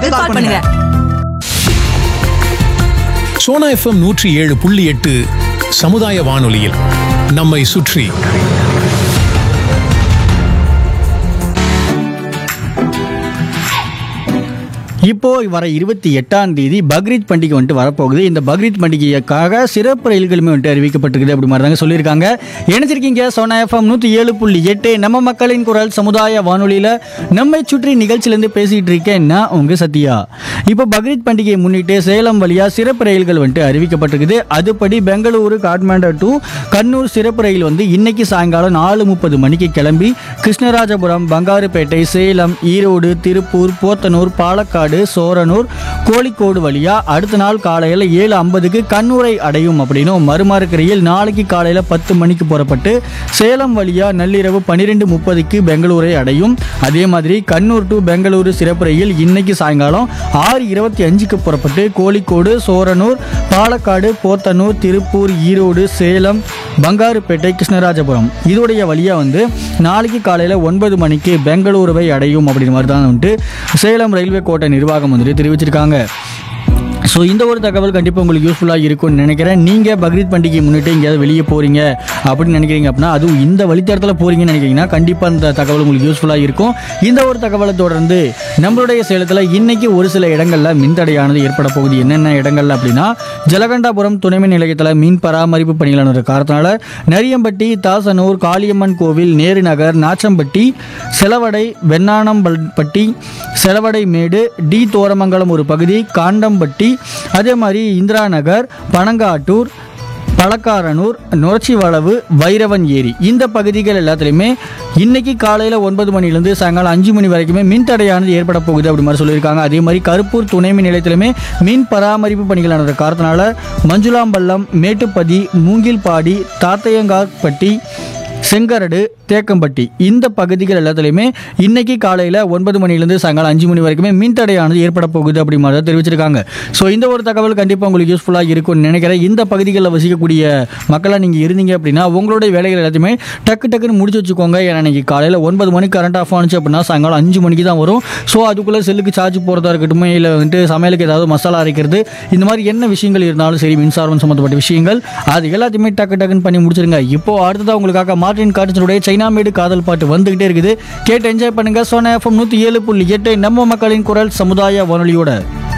நம்பருக்கு கால் பண்ணுங்க சோனா எஃப்எம் நூற்றி ஏழு புள்ளி எட்டு சமுதாய வானொலியில் நம்மை சுற்றி இப்போ வர இருபத்தி எட்டாம் தேதி பக்ரீத் பண்டிகை வந்துட்டு வரப்போகுது இந்த பக்ரீத் பண்டிகைக்காக சிறப்பு ரயில்களுமே வந்துட்டு அறிவிக்கப்பட்டிருக்குது அப்படி மாதிரி தாங்க சொல்லியிருக்காங்க இணைச்சிருக்கீங்க சோனா எஃப்எம் நூற்றி ஏழு புள்ளி எட்டு நம்ம மக்களின் குரல் சமுதாய வானொலியில் நம்மை சுற்றி நிகழ்ச்சியிலேருந்து பேசிகிட்டு இருக்கேன் நான் உங்கள் சத்யா இப்போ பக்ரீத் பண்டிகையை முன்னிட்டு சேலம் வழியாக சிறப்பு ரயில்கள் வந்துட்டு அறிவிக்கப்பட்டிருக்குது அதுபடி பெங்களூரு காட்மாண்டா டு கண்ணூர் சிறப்பு ரயில் வந்து இன்னைக்கு சாயங்காலம் நாலு முப்பது மணிக்கு கிளம்பி கிருஷ்ணராஜபுரம் பங்காருப்பேட்டை சேலம் ஈரோடு திருப்பூர் போத்தனூர் பாலக்காடு சோரனூர் கோழிக்கோடு வழியா அடுத்த நாள் காலையில் ஏழு ஐம்பதுக்கு கண்ணூரை அடையும் அப்படின்னும் மறுமாறுக்கு ரயில் நாளைக்கு காலையில் பத்து மணிக்கு புறப்பட்டு சேலம் வழியா நள்ளிரவு பன்னிரெண்டு முப்பதுக்கு பெங்களூரை அடையும் அதே மாதிரி கண்ணூர் டு பெங்களூரு சிறப்பு ரயில் இன்னைக்கு சாயங்காலம் ஆறு இருபத்தி அஞ்சுக்கு புறப்பட்டு கோழிக்கோடு சோரனூர் பாலக்காடு போத்தனூர் திருப்பூர் ஈரோடு சேலம் பங்காருப்பேட்டை கிருஷ்ணராஜபுரம் இதோடைய வழியாக வந்து நாளைக்கு காலையில் ஒன்பது மணிக்கு பெங்களூருவை அடையும் அப்படின்ற மாதிரி தான் வந்துட்டு சேலம் ரயில்வே கோட்டை நிர்வாகம் வந்துட்டு தெரிவிச்சிருக்காங்க ஸோ இந்த ஒரு தகவல் கண்டிப்பாக உங்களுக்கு யூஸ்ஃபுல்லாக இருக்கும்னு நினைக்கிறேன் நீங்கள் பக்ரீத் பண்டிகை முன்னிட்டு எங்கேயாவது வெளியே போகிறீங்க அப்படின்னு நினைக்கிறீங்க அப்படின்னா அதுவும் இந்த வழித்தடத்தில் போகிறீங்கன்னு நினைக்கிறீங்கன்னா கண்டிப்பாக இந்த தகவல் உங்களுக்கு யூஸ்ஃபுல்லாக இருக்கும் இந்த ஒரு தகவலை தொடர்ந்து நம்மளுடைய சேலத்தில் இன்னைக்கு ஒரு சில இடங்களில் மின்தடையானது ஏற்பட போகுது என்னென்ன இடங்கள்ல அப்படின்னா ஜலகண்டாபுரம் துணைமின் நிலையத்தில் மீன் பராமரிப்பு பணிகள் நடந்த காரணத்தினால நரியம்பட்டி தாசனூர் காளியம்மன் கோவில் நேரு நகர் நாச்சம்பட்டி செலவடை வெண்ணானம்பட்டி செலவடை மேடு டி தோரமங்கலம் ஒரு பகுதி காண்டம்பட்டி அதே மாதிரி இந்திரா நகர் பனங்காட்டூர் பழக்காரனூர் நொரச்சி வளவு வைரவன் ஏரி இந்த பகுதிகள் எல்லாத்துலேயுமே இன்னைக்கு காலையில் ஒன்பது மணிலேருந்து சாயங்காலம் அஞ்சு மணி வரைக்குமே மின் தடையானது ஏற்பட போகுது அப்படி மாதிரி சொல்லியிருக்காங்க அதே மாதிரி கருப்பூர் துணை மின் நிலையத்திலுமே மின் பராமரிப்பு பணிகள் நடந்த காரணத்தினால மஞ்சுளாம்பள்ளம் மேட்டுப்பதி மூங்கில்பாடி தாத்தையங்கார்பட்டி செங்கரடு தேக்கம்பட்டி இந்த பகுதிகள் எல்லாத்துலேயுமே இன்னைக்கு காலையில் ஒன்பது மணிலேருந்து சாயங்காலம் அஞ்சு மணி வரைக்குமே மின் தடையானது ஏற்பட போகுது அப்படி மாதிரி தெரிவிச்சிருக்காங்க ஸோ இந்த ஒரு தகவல் கண்டிப்பாக உங்களுக்கு யூஸ்ஃபுல்லாக இருக்கும்னு நினைக்கிறேன் இந்த பகுதிகளில் வசிக்கக்கூடிய மக்களாக நீங்கள் இருந்தீங்க அப்படின்னா உங்களுடைய வேலைகள் எல்லாத்தையுமே டக்கு டக்குன்னு முடிச்சு வச்சுக்கோங்க ஏன்னா இன்னைக்கு காலையில் ஒன்பது மணிக்கு கரண்ட் ஆஃப் ஆனிச்சு அப்படின்னா சாயங்காலம் அஞ்சு மணிக்கு தான் வரும் ஸோ அதுக்குள்ளே செல்லுக்கு சார்ஜ் போகிறதா இருக்கட்டும் இல்லை வந்துட்டு சமையலுக்கு ஏதாவது மசாலா அரைக்கிறது இந்த மாதிரி என்ன விஷயங்கள் இருந்தாலும் சரி மின்சாரம் சம்மந்தப்பட்ட விஷயங்கள் அது எல்லாத்தையுமே டக்கு டக்குன்னு பண்ணி முடிச்சிருங்க இப்போ அடுத்ததாக உங்களுக்காக மார்டின் கார்டனுடைய சைனா மேடு காதல் பாட்டு வந்துகிட்டே இருக்குது கேட்டு என்ஜாய் பண்ணுங்க சோனா எஃப்எம் நூற்றி ஏழு புள்ளி எட்டு நம்ம மக்களின் குரல் சமுதாய வானொலியோட